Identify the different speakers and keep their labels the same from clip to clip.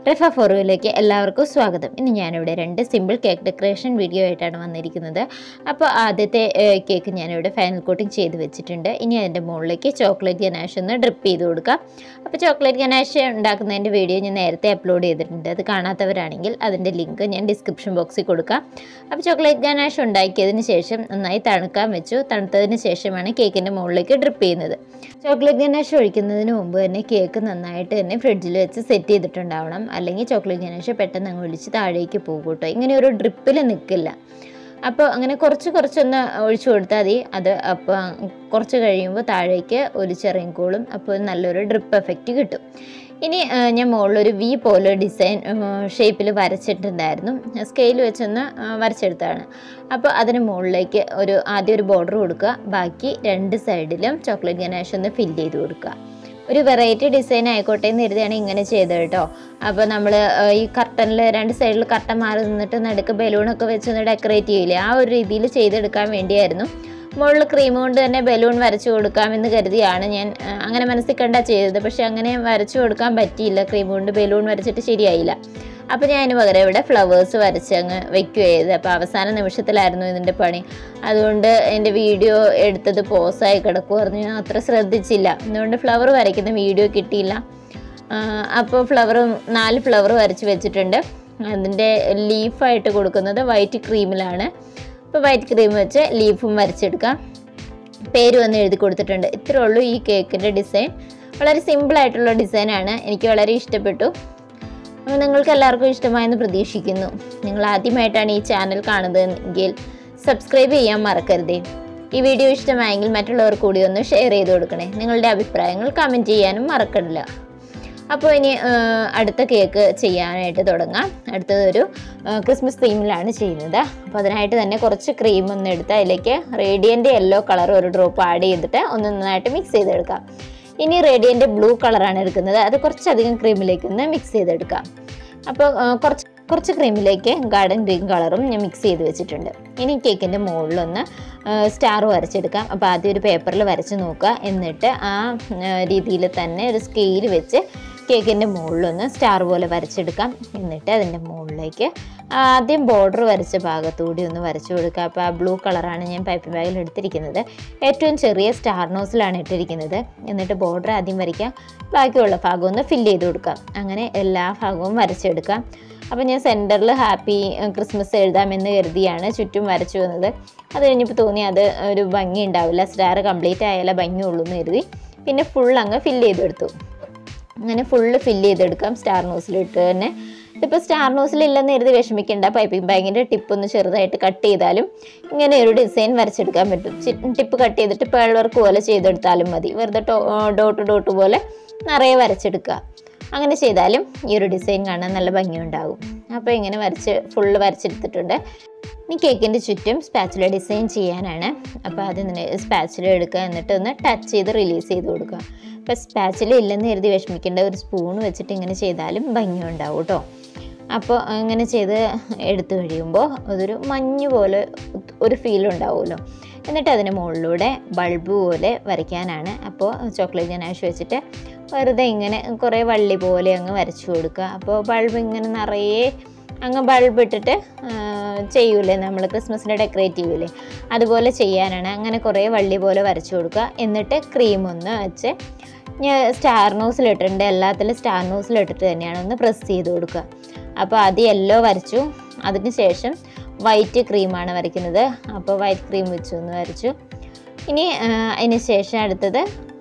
Speaker 1: റെഫ ഫോറുവിലേക്ക് എല്ലാവർക്കും സ്വാഗതം ഇന്ന് ഞാനിവിടെ രണ്ട് സിമ്പിൾ കേക്ക് ഡെക്കറേഷൻ വീഡിയോ ആയിട്ടാണ് വന്നിരിക്കുന്നത് അപ്പോൾ ആദ്യത്തെ ഏഹ്, കേക്ക് ഞാനിവിടെ ഫൈനൽ കോട്ടിംഗ് ചെയ്ത് വെച്ചിട്ടുണ്ട് ഇനി അതിൻ്റെ മുകളിലേക്ക് ചോക്ലേറ്റ് ഗനാഷ് ഒന്ന് ഡ്രിപ്പ് ചെയ്ത് കൊടുക്കാം അപ്പോൾ ചോക്ലേറ്റ് ഗനാഷ് ഉണ്ടാക്കുന്നതിൻ്റെ വീഡിയോ ഞാൻ നേരത്തെ അപ്ലോഡ് ചെയ്തിട്ടുണ്ട് അത് കാണാത്തവരാണെങ്കിൽ അതിൻ്റെ ലിങ്ക് ഞാൻ ഡിസ്ക്രിപ്ഷൻ ബോക്സിൽ കൊടുക്കാം അപ്പോൾ ചോക്ലേറ്റ് ഗനാഷ് ഉണ്ടാക്കിയതിന് ശേഷം നന്നായി തണുക്കാൻ വെച്ചു തണുത്തതിന് ശേഷമാണ് കേക്കിൻ്റെ മുകളിലേക്ക് ഡ്രിപ്പ് ചെയ്യുന്നത് ചോക്ലേറ്റ് ഗനാഷ് ഒഴിക്കുന്നതിന് മുമ്പ് തന്നെ കേക്ക് നന്നായിട്ട് തന്നെ ഫ്രിഡ്ജിൽ വെച്ച് സെറ്റ് ചെയ്തിട്ടുണ്ടാവണം അല്ലെങ്കിൽ ചോക്ലേറ്റ് ഗനാഷ് പെട്ടെന്ന് അങ്ങ് ഒഴിച്ച് താഴേക്ക് പോകും കേട്ടോ ഇങ്ങനെ ഒരു ഡ്രിപ്പിൽ നിൽക്കില്ല അപ്പോൾ അങ്ങനെ കുറച്ച് കുറച്ചൊന്ന് ഒഴിച്ചു കൊടുത്താൽ മതി അത് അപ്പോൾ കുറച്ച് കഴിയുമ്പോൾ താഴേക്ക് ഒലിച്ചിറങ്ങിക്കോളും അപ്പോൾ നല്ലൊരു ഡ്രിപ്പ് എഫക്റ്റ് കിട്ടും ഇനി ആ, ഞാൻ മുകളിലൊരു വി പോലെ ഡിസൈൻ ഷേപ്പിൽ വരച്ചിട്ടുണ്ടായിരുന്നു സ്കെയിൽ വെച്ചൊന്ന് ആ, വരച്ചെടുത്താണ് അപ്പോൾ അതിന് മുകളിലേക്ക് ഒരു ആദ്യം ഒരു ബോർഡർ കൊടുക്കുക ബാക്കി രണ്ട് സൈഡിലും ചോക്ലേറ്റ് ഗനാഷ് ഒന്ന് ഫില്ല് ചെയ്ത് കൊടുക്കുക ഒരു വെറൈറ്റി ഡിസൈൻ ആയിക്കോട്ടെ എന്ന് കരുതിയാണ് ഇങ്ങനെ ചെയ്തത് കേട്ടോ അപ്പോൾ നമ്മൾ ഈ കർട്ടനിൽ രണ്ട് സൈഡിൽ കർട്ടൻ മാറി നിന്നിട്ട് നടുക്ക് ബലൂണൊക്കെ വെച്ചൊന്ന് ഡെക്കറേറ്റ് ചെയ്യില്ലേ ആ ഒരു രീതിയിൽ ചെയ്തെടുക്കാൻ വേണ്ടിയായിരുന്നു മുകളിൽ ക്രീം കൊണ്ട് തന്നെ ബലൂൺ വരച്ചു കൊടുക്കാമെന്ന് കരുതിയാണ് ഞാൻ ആ, അങ്ങനെ മനസ്സിൽ കണ്ടാ ചെയ്തത് പക്ഷെ അങ്ങനെ വരച്ചു കൊടുക്കാൻ പറ്റിയില്ല ക്രീം കൊണ്ട് ബലൂൺ വരച്ചിട്ട് ശരിയായില്ല അപ്പോൾ ഞാൻ അതിന് പകരം ഇവിടെ ഫ്ലവേഴ്സ് വരച്ച് അങ്ങ് വെക്കുക ചെയ്ത് അപ്പോൾ അവസാന നിമിഷത്തിലായിരുന്നു ഇതിൻ്റെ പണി അതുകൊണ്ട് എൻ്റെ വീഡിയോ എടുത്തത് പോസായി കിടക്കുമായിരുന്നു ഞാൻ അത്ര ശ്രദ്ധിച്ചില്ല അതുകൊണ്ട് ഫ്ലവർ വരയ്ക്കുന്ന വീഡിയോ കിട്ടിയില്ല അപ്പോൾ ഫ്ലവർ നാല് ഫ്ലവർ വരച്ച് വെച്ചിട്ടുണ്ട് അതിൻ്റെ ലീഫായിട്ട് കൊടുക്കുന്നത് വൈറ്റ് ക്രീമിലാണ് അപ്പോൾ വൈറ്റ് ക്രീം വെച്ച് ലീഫും വരച്ചെടുക്കാം പേര് വന്ന് എഴുതി കൊടുത്തിട്ടുണ്ട് ഇത്രേ ഉള്ളൂ ഈ കേക്കിൻ്റെ ഡിസൈൻ വളരെ സിമ്പിളായിട്ടുള്ള ഡിസൈനാണ് എനിക്ക് വളരെ ഇഷ്ടപ്പെട്ടു അപ്പോൾ നിങ്ങൾക്ക് എല്ലാവർക്കും ഇഷ്ടമായെന്ന് പ്രതീക്ഷിക്കുന്നു നിങ്ങൾ ആദ്യമായിട്ടാണ് ഈ ചാനൽ കാണുന്നതെങ്കിൽ സബ്സ്ക്രൈബ് ചെയ്യാൻ മറക്കരുതേ ഈ വീഡിയോ ഇഷ്ടമായെങ്കിൽ മറ്റുള്ളവർ കൂടി ഒന്ന് ഷെയർ ചെയ്ത് കൊടുക്കണേ നിങ്ങളുടെ അഭിപ്രായങ്ങൾ കമൻറ്റ് ചെയ്യാനും മറക്കണില്ല അപ്പോൾ ഇനി ആ, അടുത്ത കേക്ക് ചെയ്യാനായിട്ട് തുടങ്ങാം അടുത്തത് ഒരു ആ, ക്രിസ്മസ് തീമിലാണ് ചെയ്യുന്നത് അപ്പോൾ അതിനായിട്ട് തന്നെ കുറച്ച് ക്രീം ഒന്ന് എടുത്ത് അതിലേക്ക് റേഡിയൻ്റെ യെല്ലോ കളർ ഒരു ഡ്രോപ്പ് ആഡ് ചെയ്തിട്ട് ഒന്ന് നന്നായിട്ട് മിക്സ് ചെയ്തെടുക്കാം ഇനി റേഡിയൻ്റെ ബ്ലൂ കളറാണ് എടുക്കുന്നത് അത് കുറച്ചധികം ക്രീമിലേക്ക് ഒന്ന് മിക്സ് ചെയ്തെടുക്കാം അപ്പോൾ ആ, കുറച്ച് കുറച്ച് ക്രീമിലേക്ക് ഗാർഡൻ ഗ്രീൻ കളറും ഞാൻ മിക്സ് ചെയ്ത് വെച്ചിട്ടുണ്ട് ഇനി കേക്കിൻ്റെ മുകളിലൊന്ന് സ്റ്റാർ വരച്ചെടുക്കാം അപ്പോൾ ആദ്യം ഒരു പേപ്പറിൽ വരച്ച് നോക്കുക എന്നിട്ട് ആ രീതിയിൽ തന്നെ ഒരു സ്കെയിൽ വെച്ച് കേക്കിൻ്റെ മുകളിലൊന്ന് സ്റ്റാർ പോലെ വരച്ചെടുക്കാം എന്നിട്ട് അതിൻ്റെ മുകളിലേക്ക് ആദ്യം ബോർഡർ വരച്ച ഭാഗത്തുകൂടി ഒന്ന് വരച്ചു കൊടുക്കുക അപ്പോൾ ആ ബ്ലൂ കളറാണ് ഞാൻ പൈപ്പിംഗ് ബാഗിൽ എടുത്തിരിക്കുന്നത് ഏറ്റവും ചെറിയ സ്റ്റാർ നോസിലാണ് ഇട്ടിരിക്കുന്നത് എന്നിട്ട് ബോർഡർ ആദ്യം വരയ്ക്കാം ബാക്കിയുള്ള ഭാഗം ഒന്ന് ഫില്ല് ചെയ്ത് കൊടുക്കാം അങ്ങനെ എല്ലാ ഭാഗവും വരച്ചെടുക്കാം അപ്പോൾ ഞാൻ സെൻറ്ററിൽ ഹാപ്പി ക്രിസ്മസ് എഴുതാമെന്ന് കരുതിയാണ് ചുറ്റും വരച്ചു വന്നത് അത് കഴിഞ്ഞപ്പോൾ തോന്നി അത് ഒരു ഭംഗി ഉണ്ടാവില്ല സ്റ്റാർ കംപ്ലീറ്റ് ആയാലേ ഭംഗിയുള്ളൂ എന്ന് കരുതി പിന്നെ ഫുൾ അങ്ങ് ഫില്ല് ചെയ്തെടുത്തു അങ്ങനെ ഫുള്ള് ഫില്ല് ചെയ്തെടുക്കാം സ്റ്റാർ നോസിലിട്ട് തന്നെ ഇതിപ്പോൾ സ്റ്റാർ നോസിലില്ലെന്ന് കരുതി വിഷമിക്കേണ്ട പൈപ്പിംഗ് ബാഗിൻ്റെ ടിപ്പ് ഒന്ന് ചെറുതായിട്ട് കട്ട് ചെയ്താലും ഇങ്ങനെ ഒരു ഡിസൈൻ വരച്ചെടുക്കാൻ പറ്റും ടിപ്പ് കട്ട് ചെയ്തിട്ട് പേൾ വർക്ക് പോലെ ചെയ്തെടുത്താലും മതി വെറുതെ ഡോട്ട് ഡോട്ട് പോലെ നിറയെ വരച്ചെടുക്കുക അങ്ങനെ ചെയ്താലും ഈ ഒരു ഡിസൈൻ കാണാൻ നല്ല ഭംഗിയുണ്ടാകും അപ്പോൾ ഇങ്ങനെ വരച്ച് ഫുള്ള് വരച്ചെടുത്തിട്ടുണ്ട് ഇനി കേക്കിൻ്റെ ചുറ്റും സ്പാച്ചുല ഡിസൈൻ ചെയ്യാനാണ് അപ്പോൾ ആദ്യം തന്നെ സ്പാച്ചുല എടുക്കുക എന്നിട്ട് ഒന്ന് ടച്ച് ചെയ്ത് റിലീസ് ചെയ്ത് കൊടുക്കുക അപ്പോൾ സ്പാച്ചുല ഇല്ലെന്ന് കരുതി വിഷമിക്കേണ്ട ഒരു സ്പൂൺ വെച്ചിട്ട് ഇങ്ങനെ ചെയ്താലും ഭംഗിയുണ്ടാവും കേട്ടോ അപ്പോൾ ഇങ്ങനെ ചെയ്ത് എടുത്തു കഴിയുമ്പോൾ അതൊരു മഞ്ഞ് പോലെ ഒരു ഫീൽ ഉണ്ടാവുമല്ലോ എന്നിട്ട് അതിന് മുകളിലൂടെ ബൾബ് പോലെ വരയ്ക്കാനാണ് അപ്പോൾ ചോക്ലേറ്റ് ഗനാഷ് വെച്ചിട്ട് വെറുതെ ഇങ്ങനെ കുറേ വള്ളി പോലെ അങ്ങ് വരച്ചു കൊടുക്കുക അപ്പോൾ ബൾബ് ഇങ്ങനെ നിറയെ അങ്ങ് ബൾബ് ഇട്ടിട്ട് ആ, ചെയ്യൂലേ നമ്മൾ ക്രിസ്മസിൻ്റെ ഡെക്കറേറ്റ് ചെയ്യൂലേ അതുപോലെ ചെയ്യാനാണ് അങ്ങനെ കുറേ വള്ളി പോലെ വരച്ചു കൊടുക്കുക എന്നിട്ട് ക്രീം ഒന്ന് വെച്ച് ഞാൻ സ്റ്റാർ നോസിലിട്ടിട്ടുണ്ട് എല്ലാത്തിലും സ്റ്റാർ നോസിലിട്ടിട്ട് തന്നെയാണ് ഒന്ന് പ്രസ് ചെയ്ത് കൊടുക്കുക അപ്പോൾ അത് യെല്ലോ വരച്ചു അതിന് ശേഷം വൈറ്റ് ക്രീമാണ് വരയ്ക്കുന്നത് അപ്പോൾ വൈറ്റ് ക്രീം വെച്ചു ഒന്ന് വരച്ചു ഇനി ആ, അതിന് ശേഷം അടുത്തത്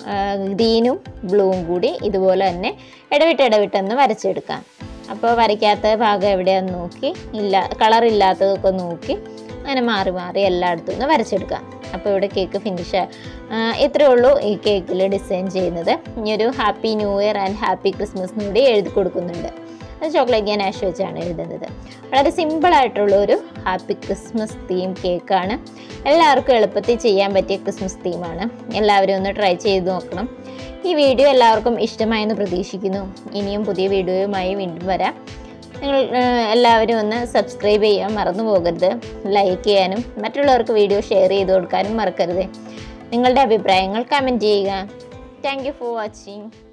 Speaker 1: ഗ്രീനും ബ്ലൂവും കൂടി ഇതുപോലെ തന്നെ ഇടവിട്ട് ഇടവിട്ടൊന്ന് വരച്ചെടുക്കാം അപ്പോൾ വരയ്ക്കാത്ത ഭാഗം എവിടെയാന്ന് നോക്കി ഇല്ല കളർ ഇല്ലാത്തതൊക്കെ നോക്കി അങ്ങനെ മാറി മാറി എല്ലായിടത്തും ഒന്ന് വരച്ചെടുക്കാം അപ്പോൾ ഇവിടെ കേക്ക് ഫിനിഷ് ഇത്രയേ ഉള്ളൂ ഈ കേക്കിൽ ഡിസൈൻ ചെയ്യുന്നത് ഇനി ഒരു happy new year and happy Christmas കൂടി എഴുതി കൊടുക്കുന്നുണ്ട് അത് ചോക്ലേറ്റ് ഞാൻ ആഷ് വെച്ചാണ് എഴുതുന്നത് വളരെ സിമ്പിളായിട്ടുള്ള ഒരു ഹാപ്പി ക്രിസ്മസ് തീം കേക്കാണ് എല്ലാവർക്കും എളുപ്പത്തിൽ ചെയ്യാൻ പറ്റിയ ക്രിസ്മസ് തീമാണ് എല്ലാവരും ഒന്ന് ട്രൈ ചെയ്ത് നോക്കണം ഈ വീഡിയോ എല്ലാവർക്കും ഇഷ്ടമായെന്ന് പ്രതീക്ഷിക്കുന്നു ഇനിയും പുതിയ വീഡിയോയുമായി വീണ്ടും വരാം നിങ്ങൾ ഏഹ്, എല്ലാവരും ഒന്ന് സബ്സ്ക്രൈബ് ചെയ്യാൻ മറന്നു പോകരുത് ലൈക്ക് ചെയ്യാനും മറ്റുള്ളവർക്ക് വീഡിയോ ഷെയർ ചെയ്ത് കൊടുക്കാനും മറക്കരുത് നിങ്ങളുടെ അഭിപ്രായങ്ങൾ കമൻറ്റ് ചെയ്യുക താങ്ക് യു ഫോർ വാച്ചിങ്